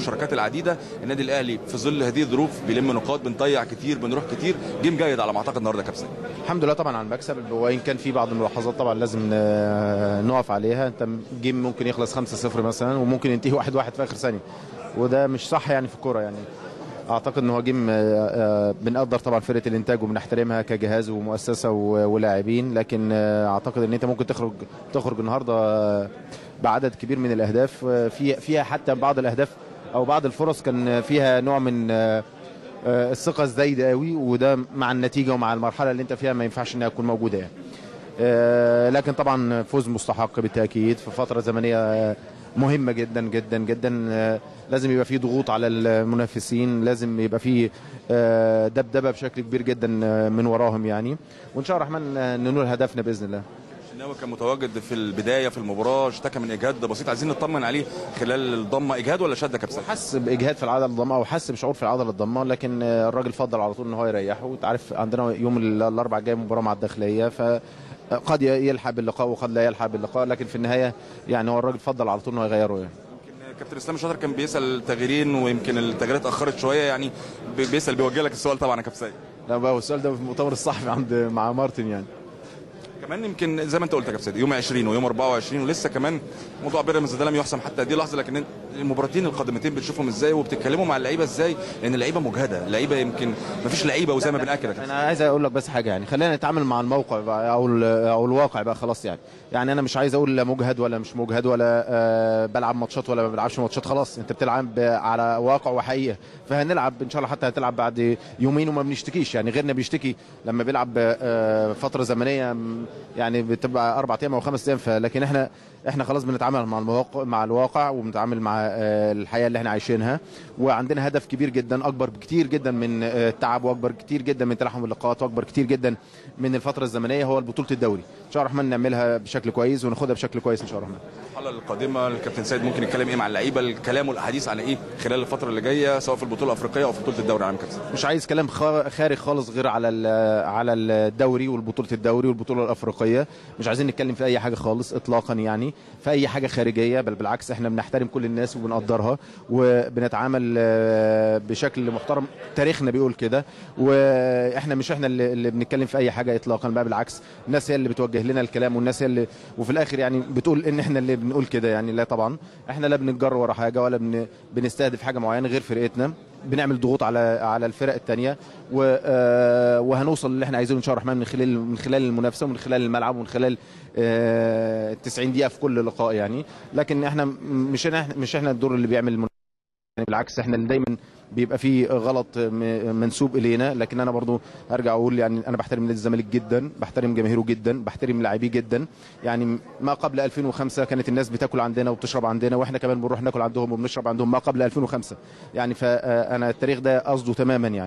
المشاركات العديده النادي الاهلي في ظل هذه الظروف بيلم نقاط بنضيع كتير بنروح كتير جيم جيد على ما اعتقد النهارده يا كابتن الحمد لله طبعا على المكسب وان كان في بعض الملاحظات طبعا لازم ن- نقف عليها انت جيم ممكن يخلص 5-0 مثلا وممكن ينتهي 1-1 في اخر ثانيه وده مش صح يعني في الكوره يعني اعتقد ان هو جيم آه، آه، بنقدر طبعا فرقه الانتاج وبنحترمها كجهاز ومؤسسه و- ولاعبين لكن آه، اعتقد ان انت ممكن تخرج تخرج النهارده آه، بعدد كبير من الاهداف آه، في فيها حتى بعض الاهداف او بعض الفرص كان فيها نوع من آه، آه، الثقه الزايده قوي وده مع النتيجه ومع المرحله اللي انت فيها ما ينفعش انها تكون موجوده يعني آه، لكن طبعا فوز مستحق بالتاكيد في فتره زمنيه آه، مهمه جدا جدا جدا آه، لازم يبقى في ضغوط على المنافسين لازم يبقى في آه، دبدبه بشكل كبير جدا آه، من وراهم يعني وان شاء الله الرحمن آه، ننول هدفنا باذن الله الشناوي كان متواجد في البدايه في المباراه اشتكى من اجهاد بسيط عايزين نطمن عليه خلال الضمه اجهاد ولا شد يا كابتن حس باجهاد في العضله الضمه او حس بشعور في العضله الضمه لكن آه، الراجل فضل على طول ان هو يريحه وانت عارف عندنا يوم ال- الاربعاء الجاي مباراه مع الداخليه ف قد يلحق باللقاء وقد لا يلحق باللقاء لكن في النهايه يعني هو الراجل فضل على طول انه يغيره يعني. يمكن كابتن اسلام شاطر كان بيسال تغييرين ويمكن التغييرات اتاخرت شويه يعني بي- بيسال بيوجه لك السؤال طبعا يا كابتن سيد لا بقى السؤال ده في المؤتمر الصحفي عند مع مارتن يعني كمان يمكن زي ما انت قلت يا كابتن سيد يوم 20 ويوم 24 ولسه كمان موضوع بيراميدز ده لم يحسم حتى هذه اللحظه لكن المباراتين القادمتين بتشوفهم ازاي وبتتكلموا مع اللعيبه ازاي لان اللعيبه مجهده اللعيبه يمكن ما فيش لعيبه وزي ما بناكد يا كابتن انا عايز اقول لك بس حاجه يعني خلينا نتعامل مع الموقع بقى او ال- او الواقع بقى خلاص يعني يعني انا مش عايز اقول لا مجهد ولا مش مجهد ولا آه بلعب ماتشات ولا ما بلعبش ماتشات خلاص انت بتلعب على واقع وحقيقه فهنلعب ان شاء الله حتى هتلعب بعد يومين وما بنشتكيش يعني غيرنا بيشتكي لما بيلعب آه فتره زمنيه م- يعني بتبقى اربع ايام او خمس ايام فلكن احنا احنا خلاص بنتعامل مع المواقع مع الواقع وبنتعامل مع آه، الحياه اللي احنا عايشينها وعندنا هدف كبير جدا اكبر بكتير جدا من آه، التعب واكبر كتير جدا من تلاحم اللقاءات واكبر كتير جدا من الفتره الزمنيه هو بطوله الدوري ان شاء الله الرحمن نعملها بشكل كويس وناخدها بشكل كويس ان شاء الله الرحمن الحلقه القادمه الكابتن سيد ممكن يتكلم ايه مع اللعيبه الكلام والاحاديث على ايه خلال الفتره اللي جايه سواء في البطوله الافريقيه او في بطوله الدوري العام كابتن مش عايز كلام خا- خارج خالص غير على ال- على الدوري والبطوله الدوري والبطوله الافريقيه مش عايزين نتكلم في اي حاجه خالص اطلاقا يعني في اي حاجه خارجيه بل بالعكس احنا بنحترم كل الناس وبنقدرها وبنتعامل آه، بشكل محترم تاريخنا بيقول كده واحنا مش احنا اللي اللي بنتكلم في اي حاجه اطلاقا بقى بالعكس الناس هي اللي بتوجه لنا الكلام والناس هي اللي وفي الاخر يعني بتقول ان احنا اللي بنقول كده يعني لا طبعا احنا لا بنتجر ورا حاجه ولا بن بنستهدف حاجه معينه غير فرقتنا بنعمل ضغوط على على الفرق الثانيه وهنوصل اللي احنا عايزينه ان شاء الله الرحمن من خلال من خلال المنافسه ومن خلال الملعب ومن خلال آه، 90 دقيقه في كل لقاء يعني لكن احنا م- مش احنا مش احنا الدور اللي بيعمل المنافسة. يعني بالعكس احنا اللي دايما بيبقى فيه غلط م- منسوب الينا لكن انا برضو ارجع اقول يعني انا بحترم نادي الزمالك جدا بحترم جماهيره جدا بحترم لاعبيه جدا يعني ما قبل 2005 كانت الناس بتاكل عندنا وبتشرب عندنا واحنا كمان بنروح ناكل عندهم وبنشرب عندهم ما قبل 2005 يعني فانا التاريخ ده قصده تماما يعني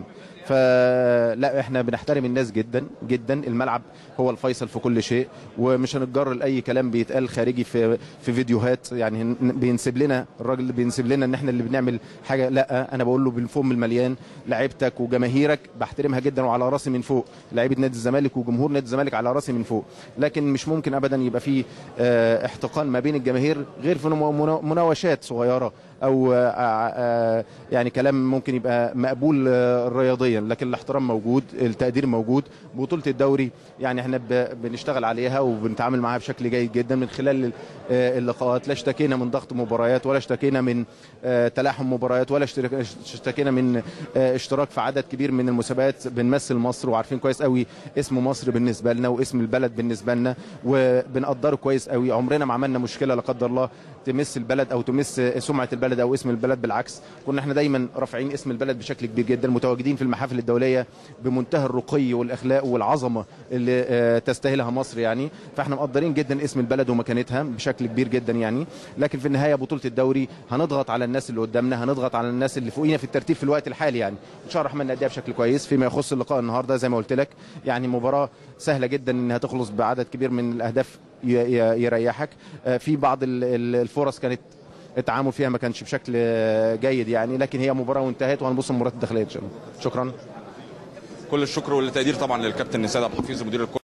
فلا احنا بنحترم الناس جدا جدا الملعب هو الفيصل في كل شيء ومش هنتجر لاي كلام بيتقال خارجي في في فيديوهات يعني هن- بينسب لنا الراجل اللي بينسب لنا ان احنا اللي بنعمل حاجه لا انا بقول له بالفم المليان لعيبتك وجماهيرك بحترمها جدا وعلى راسي من فوق لعيبه نادي الزمالك وجمهور نادي الزمالك على راسي من فوق لكن مش ممكن ابدا يبقى في آه، احتقان ما بين الجماهير غير في منو- منو- مناوشات صغيره او آه، آه، يعني كلام ممكن يبقى مقبول آه، رياضيا لكن الاحترام موجود التقدير موجود بطوله الدوري يعني احنا ب- بنشتغل عليها وبنتعامل معاها بشكل جيد جدا من خلال آه، اللقاءات لا اشتكينا من ضغط مباريات ولا اشتكينا من آه، تلاحم مباريات ولا اشترك- اشتكينا من آه، اشتراك في عدد كبير من المسابقات بنمثل مصر وعارفين كويس قوي اسم مصر بالنسبه لنا واسم البلد بالنسبه لنا وبنقدره كويس قوي عمرنا ما عملنا مشكله لا قدر الله تمس البلد او تمس سمعه البلد او اسم البلد بالعكس كنا احنا دايما رافعين اسم البلد بشكل كبير جدا متواجدين في المحافل الدوليه بمنتهى الرقي والاخلاق والعظمه اللي آه، تستاهلها مصر يعني فاحنا مقدرين جدا اسم البلد ومكانتها بشكل كبير جدا يعني لكن في النهايه بطوله الدوري هنضغط على الناس اللي قدامنا هنضغط على الناس اللي فوقينا في الترتيب في الوقت الحالي يعني ان شاء الله الرحمن نأديها بشكل كويس فيما يخص اللقاء النهارده زي ما قلت لك يعني مباراه سهله جدا انها تخلص بعدد كبير من الاهداف ي- ي- يريحك آه، في بعض ال- ال- الفرص كانت التعامل فيها ما كانش بشكل آه، جيد يعني لكن هي مباراه وانتهت وهنبص المباراه الداخليه ان شاء الله شكرا كل الشكر والتقدير طبعا للكابتن سيد عبد الحفيظ مدير الكره